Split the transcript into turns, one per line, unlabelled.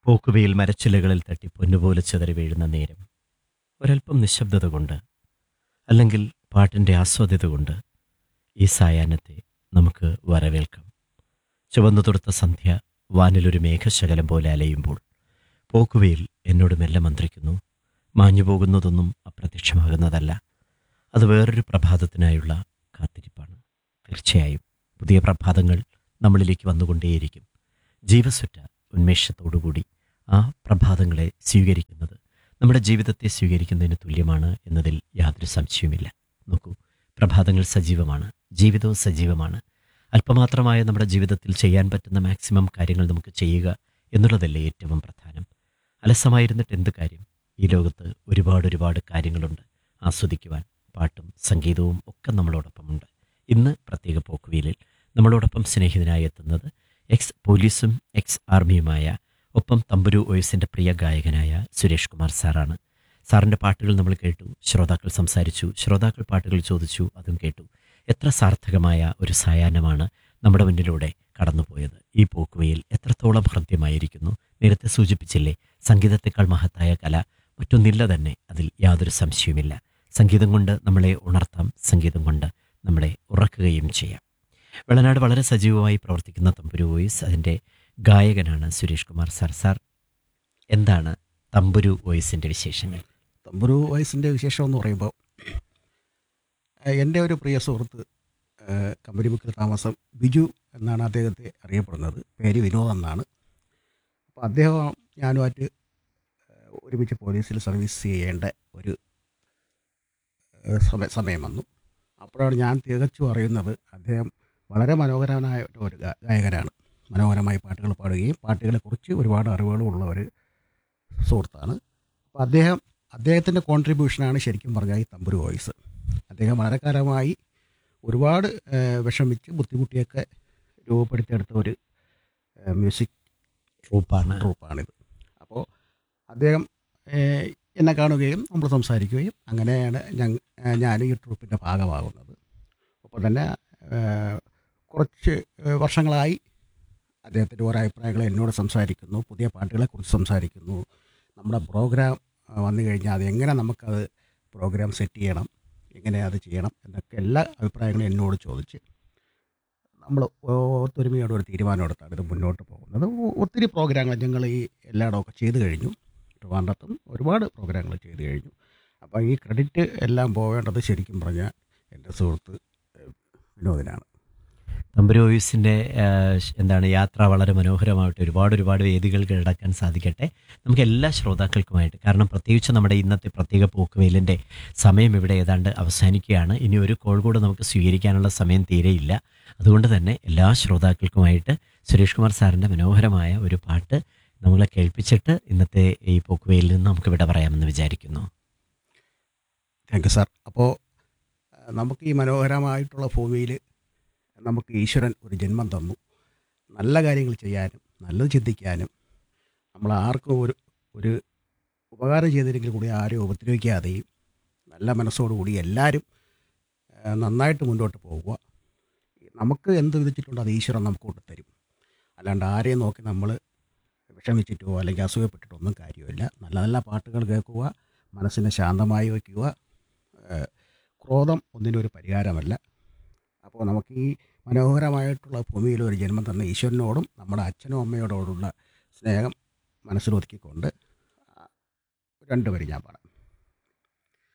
പോക്കുവെയിൽ മരച്ചിലകളിൽ തട്ടി പൊന്നുപോലെ ചിതറി വീഴുന്ന നേരം ഒരൽപ്പം നിശബ്ദത കൊണ്ട് അല്ലെങ്കിൽ പാട്ടിൻ്റെ ആസ്വാദ്യത കൊണ്ട് ഈ സായാഹ്നത്തെ നമുക്ക് വരവേൽക്കാം ചുവന്നു തൊടുത്ത സന്ധ്യ വാനിലൊരു മേഘശകലം പോലെ അലയുമ്പോൾ പോക്കുവെയിൽ എന്നോട് മെല്ലെ മന്ത്രിക്കുന്നു മാഞ്ഞു പോകുന്നതൊന്നും അപ്രത്യക്ഷമാകുന്നതല്ല അത് വേറൊരു പ്രഭാതത്തിനായുള്ള കാത്തിരിപ്പാണ് തീർച്ചയായും പുതിയ പ്രഭാതങ്ങൾ നമ്മളിലേക്ക് വന്നുകൊണ്ടേയിരിക്കും ജീവസുറ്റ ഉന്മേഷത്തോടുകൂടി ആ പ്രഭാതങ്ങളെ സ്വീകരിക്കുന്നത് നമ്മുടെ ജീവിതത്തെ സ്വീകരിക്കുന്നതിന് തുല്യമാണ് എന്നതിൽ യാതൊരു സംശയവുമില്ല നോക്കൂ പ്രഭാതങ്ങൾ സജീവമാണ് ജീവിതവും സജീവമാണ് അല്പമാത്രമായ നമ്മുടെ ജീവിതത്തിൽ ചെയ്യാൻ പറ്റുന്ന മാക്സിമം കാര്യങ്ങൾ നമുക്ക് ചെയ്യുക എന്നുള്ളതല്ലേ ഏറ്റവും പ്രധാനം അലസമായിരുന്നിട്ട് എന്ത് കാര്യം ഈ ലോകത്ത് ഒരുപാട് ഒരുപാട് കാര്യങ്ങളുണ്ട് ആസ്വദിക്കുവാൻ പാട്ടും സംഗീതവും ഒക്കെ നമ്മളോടൊപ്പമുണ്ട് ഇന്ന് പ്രത്യേക പോക്കുവീലിൽ നമ്മളോടൊപ്പം സ്നേഹിതനായി എത്തുന്നത് എക്സ് പോലീസും എക്സ് ആർമിയുമായ ഒപ്പം തമ്പുരു ഒയസിൻ്റെ പ്രിയ ഗായകനായ സുരേഷ് കുമാർ സാറാണ് സാറിൻ്റെ പാട്ടുകൾ നമ്മൾ കേട്ടു ശ്രോതാക്കൾ സംസാരിച്ചു ശ്രോതാക്കൾ പാട്ടുകൾ ചോദിച്ചു അതും കേട്ടു എത്ര സാർത്ഥകമായ ഒരു സായാഹ്നമാണ് നമ്മുടെ മുന്നിലൂടെ കടന്നുപോയത് ഈ പോക്കുവയിൽ എത്രത്തോളം ഹൃദ്യമായിരിക്കുന്നു നേരത്തെ സൂചിപ്പിച്ചില്ലേ സംഗീതത്തെക്കാൾ മഹത്തായ കല മറ്റൊന്നില്ല തന്നെ അതിൽ യാതൊരു സംശയവുമില്ല സംഗീതം കൊണ്ട് നമ്മളെ ഉണർത്താം സംഗീതം കൊണ്ട് നമ്മളെ ഉറക്കുകയും ചെയ്യാം വെളനാട് വളരെ സജീവമായി പ്രവർത്തിക്കുന്ന തമ്പുരു വോയിസ് അതിൻ്റെ ഗായകനാണ് സുരേഷ് കുമാർ സാർ സാർ എന്താണ് തമ്പുരു വോയിസിൻ്റെ വിശേഷങ്ങൾ
തമ്പുരു വയസ്സിൻ്റെ വിശേഷം എന്ന് പറയുമ്പോൾ ഏഹ് എൻ്റെ ഒരു പ്രിയ സുഹൃത്ത് ഏഹ് കമ്പനിമുക്കിൽ താമസം ബിജു എന്നാണ് അദ്ദേഹത്തെ അറിയപ്പെടുന്നത് പേര് വിനോദ് എന്നാണ് അപ്പോൾ അദ്ദേഹം ഞാനുമായിട്ട് ഏഹ് ഒരുമിച്ച് പോലീസിൽ സർവീസ് ചെയ്യേണ്ട ഒരു ഏഹ് സമയ സമയം വന്നു അപ്പോഴാണ് ഞാൻ തികച്ചും അറിയുന്നത് അദ്ദേഹം വളരെ മനോഹരമായ ഒരു ഗാ- ഗായകനാണ് മനോഹരമായി പാട്ടുകൾ പാടുകയും പാട്ടുകളെക്കുറിച്ച് ഒരുപാട് അറിവുകളും ഉള്ള ഒരു സുഹൃത്താണ് അപ്പോൾ അദ്ദേഹം അദ്ദേഹത്തിൻ്റെ കോൺട്രിബ്യൂഷനാണ് ശരിക്കും പറഞ്ഞാൽ ഈ തമ്പുരു വോയിസ് അദ്ദേഹം വളരെ കാലമായി ഒരുപാട് ഏഹ്, വിഷമിച്ച് ബുദ്ധിമുട്ടിയൊക്കെ രൂപപ്പെടുത്തിയെടുത്ത ഒരു ഏഹ്, മ്യൂസിക്
ട്രൂപ്പാണ്
ട്രൂപ്പാണിത് അപ്പോൾ അദ്ദേഹം ഏഹ്, എന്നെ കാണുകയും നമ്മൾ സംസാരിക്കുകയും അങ്ങനെയാണ് ഞങ്ങ ഏഹ്, ഞാൻ ഈ ട്രൂപ്പിൻ്റെ ഭാഗമാകുന്നത് ഒപ്പം തന്നെ ഏഹ്, കുറച്ച് ഏഹ്, വർഷങ്ങളായി അദ്ദേഹത്തിൻ്റെ ഓരോ അഭിപ്രായങ്ങൾ എന്നോട് സംസാരിക്കുന്നു പുതിയ പാട്ടുകളെക്കുറിച്ച് സംസാരിക്കുന്നു നമ്മുടെ പ്രോഗ്രാം ആ, വന്നു കഴിഞ്ഞാൽ അത് എങ്ങനെ നമുക്കത് പ്രോഗ്രാം സെറ്റ് ചെയ്യണം എങ്ങനെ അത് ചെയ്യണം എന്നൊക്കെ എല്ലാ അഭിപ്രായങ്ങളും എന്നോട് ചോദിച്ച് നമ്മൾ ഒത്തൊരുമയോടെ ഒരു തീരുമാനം എടുത്താണ് ഇത് മുന്നോട്ട് പോകുന്നത് ഒ- ഒത്തിരി പ്രോഗ്രാങ്ങൾ ഞങ്ങൾ ഈ എല്ലായിടമൊക്കെ ചെയ്തു കഴിഞ്ഞു ട്രിവാൻഡ്രത്തും ഒരുപാട് പ്രോഗ്രാങ്ങൾ ചെയ്തു കഴിഞ്ഞു അപ്പോൾ ഈ ക്രെഡിറ്റ് എല്ലാം പോവേണ്ടത് ശരിക്കും പറഞ്ഞാൽ എൻ്റെ സുഹൃത്ത് ഏഹ്, വിനോദിനാണ്
തമ്പുരു വോയിസിൻ്റെ എന്താണ് യാത്ര വളരെ മനോഹരമായിട്ട് ഒരുപാട് ഒരുപാട് വേദികൾ കീഴടക്കാൻ സാധിക്കട്ടെ നമുക്ക് എല്ലാ ശ്രോതാക്കൾക്കുമായിട്ട് കാരണം പ്രത്യേകിച്ച് നമ്മുടെ ഇന്നത്തെ പ്രത്യേക പോക്കുവെയിലിൻ്റെ സമയം ഇവിടെ ഏതാണ്ട് അവസാനിക്കുകയാണ് ഇനി ഒരു കോൾ കൂടെ നമുക്ക് സ്വീകരിക്കാനുള്ള സമയം തീരെയില്ല അതുകൊണ്ട് തന്നെ എല്ലാ ശ്രോതാക്കൾക്കുമായിട്ട് സുരേഷ് കുമാർ സാറിൻ്റെ മനോഹരമായ ഒരു പാട്ട് നമ്മളെ കേൾപ്പിച്ചിട്ട് ഇന്നത്തെ ഈ പോക്കുവെയിൽ നിന്ന് നമുക്ക് വിട പറയാമെന്ന് വിചാരിക്കുന്നു
താങ്ക് യു സാർ അപ്പോൾ നമുക്ക് ഈ മനോഹരമായിട്ടുള്ള ഭൂമിയിൽ നമുക്ക് ഈശ്വരൻ ഒരു ജന്മം തന്നു നല്ല കാര്യങ്ങൾ ചെയ്യാനും നല്ലത് ചിന്തിക്കാനും നമ്മൾ ആർക്കും ഒരു ഒരു ഉപകാരം ചെയ്തില്ലെങ്കിൽ കൂടി ആരും ഉപദ്രവിക്കാതെയും നല്ല മനസ്സോടുകൂടി എല്ലാവരും ആ, നന്നായിട്ട് മുന്നോട്ട് പോകുക നമുക്ക് എന്ത് വിധിച്ചിട്ടുണ്ടോ അത് ഈശ്വരൻ നമുക്ക് കൊണ്ടുതരും അല്ലാണ്ട് ആരെയും നോക്കി നമ്മൾ വിഷമിച്ചിട്ടോ അല്ലെങ്കിൽ അസൂയപ്പെട്ടിട്ടോ ഒന്നും കാര്യമില്ല നല്ല നല്ല പാട്ടുകൾ കേൾക്കുക മനസ്സിനെ ശാന്തമായി വയ്ക്കുക ഏഹ് ക്രോധം ഒന്നിനും ഒരു പരിഹാരമല്ല അപ്പോൾ നമുക്ക് ഈ മനോഹരമായിട്ടുള്ള ഭൂമിയിൽ ഒരു ജന്മം തന്ന ഈശ്വരനോടും നമ്മുടെ അച്ഛനും അമ്മയോടോടുള്ള സ്നേഹം മനസ്സിലൊതുക്കിക്കൊണ്ട് രണ്ടുപേരും ഞാൻ പാടാം